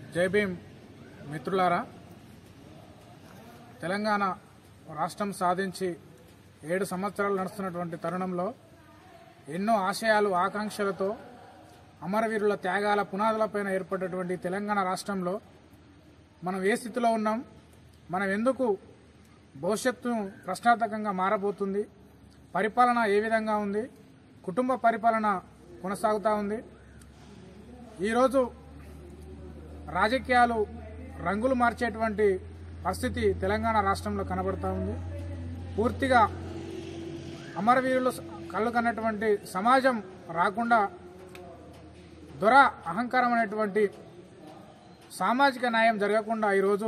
జై భీమ్ మిత్రులారా తెలంగాణ రాష్ట్రం సాధించి ఏడు సంవత్సరాలు నడుస్తున్నటువంటి తరుణంలో ఎన్నో ఆశయాలు ఆకాంక్షలతో అమరవీరుల త్యాగాల పునాదులపైన ఏర్పడినటువంటి తెలంగాణ రాష్ట్రంలో మనం ఏ స్థితిలో ఉన్నాం మనం ఎందుకు భవిష్యత్తు ప్రశ్నార్థకంగా మారబోతుంది పరిపాలన ఏ విధంగా ఉంది కుటుంబ పరిపాలన కొనసాగుతూ ఉంది ఈరోజు రాజకీయాలు రంగులు మార్చేటువంటి పరిస్థితి తెలంగాణ రాష్ట్రంలో కనబడతా ఉంది పూర్తిగా అమరవీరులు కళ్ళు కన్నటువంటి సమాజం రాకుండా దొర అహంకారం అనేటువంటి సామాజిక న్యాయం జరగకుండా ఈరోజు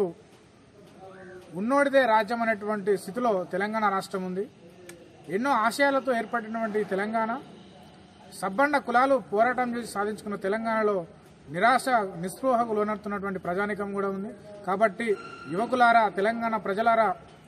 ఉన్నోడిదే రాజ్యం అనేటువంటి స్థితిలో తెలంగాణ రాష్ట్రం ఉంది ఎన్నో ఆశయాలతో ఏర్పడినటువంటి తెలంగాణ సబ్బండ కులాలు పోరాటం చేసి సాధించుకున్న తెలంగాణలో నిరాశ నిస్పృహకు లోనవుతున్నటువంటి ప్రజానికం కూడా ఉంది కాబట్టి యువకులారా తెలంగాణ ప్రజలారా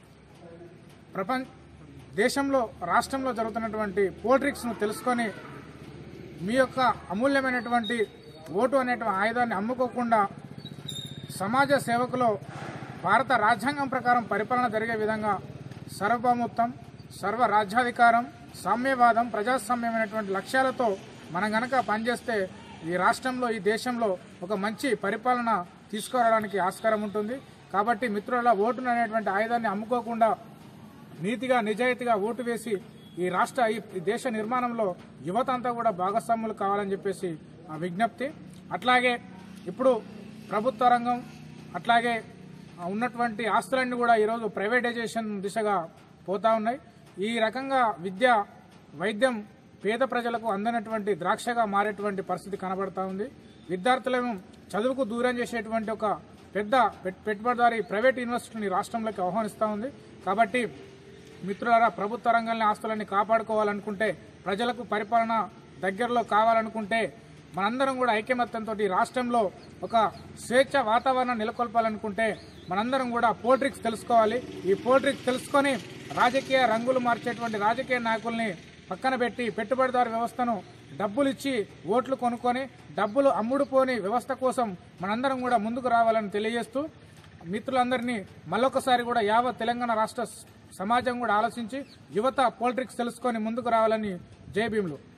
ప్రపంచ దేశంలో రాష్ట్రంలో జరుగుతున్నటువంటి పోల్ట్రిక్స్ను తెలుసుకొని మీ యొక్క అమూల్యమైనటువంటి ఓటు అనేటువంటి ఆయుధాన్ని అమ్ముకోకుండా సమాజ సేవకులో భారత రాజ్యాంగం ప్రకారం పరిపాలన జరిగే విధంగా సర్వభౌమత్వం సర్వ రాజ్యాధికారం సామ్యవాదం ప్రజాస్వామ్యమైనటువంటి లక్ష్యాలతో మనం గనక పనిచేస్తే ఈ రాష్ట్రంలో ఈ దేశంలో ఒక మంచి పరిపాలన తీసుకురావడానికి ఆస్కారం ఉంటుంది కాబట్టి మిత్రుల ఓటును అనేటువంటి ఆయుధాన్ని అమ్ముకోకుండా నీతిగా నిజాయితీగా ఓటు వేసి ఈ రాష్ట్ర ఈ దేశ నిర్మాణంలో యువత అంతా కూడా భాగస్వాములు కావాలని చెప్పేసి ఆ విజ్ఞప్తి అట్లాగే ఇప్పుడు ప్రభుత్వ రంగం అట్లాగే ఆ ఉన్నటువంటి ఆస్తులన్నీ కూడా ఈరోజు ప్రైవేటైజేషన్ దిశగా పోతా ఉన్నాయి ఈ రకంగా విద్య వైద్యం పేద ప్రజలకు అందనటువంటి ద్రాక్షగా మారేటువంటి పరిస్థితి కనబడతా ఉంది విద్యార్థులను చదువుకు దూరం చేసేటువంటి ఒక పెద్ద పెట్- పెట్టుబడిదారి ప్రైవేట్ యూనివర్సిటీని రాష్ట్రంలోకి ఆహ్వానిస్తూ ఉంది కాబట్టి మిత్రులారా ప్రభుత్వ రంగాన్ని ఆస్తులన్నీ కాపాడుకోవాలనుకుంటే ప్రజలకు పరిపాలన దగ్గరలో కావాలనుకుంటే మనందరం కూడా ఐకమత్యంతో ఈ రాష్ట్రంలో ఒక స్వేచ్ఛ వాతావరణం నెలకొల్పాలనుకుంటే మనందరం కూడా పోల్ట్రిక్స్ తెలుసుకోవాలి ఈ పోల్ట్రిక్స్ తెలుసుకొని రాజకీయ రంగులు మార్చేటువంటి రాజకీయ నాయకుల్ని పక్కన పెట్టి పెట్టుబడిదారు వ్యవస్థను డబ్బులు ఇచ్చి ఓట్లు కొనుక్కొని డబ్బులు అమ్ముడు పోని వ్యవస్థ కోసం మనందరం కూడా ముందుకు రావాలని తెలియజేస్తూ మిత్రులందరినీ మళ్ళొకసారి కూడా యావత్ తెలంగాణ రాష్ట్ర సమాజం కూడా ఆలోచించి యువత పోలిటిక్స్ తెలుసుకొని ముందుకు రావాలని జై భీములు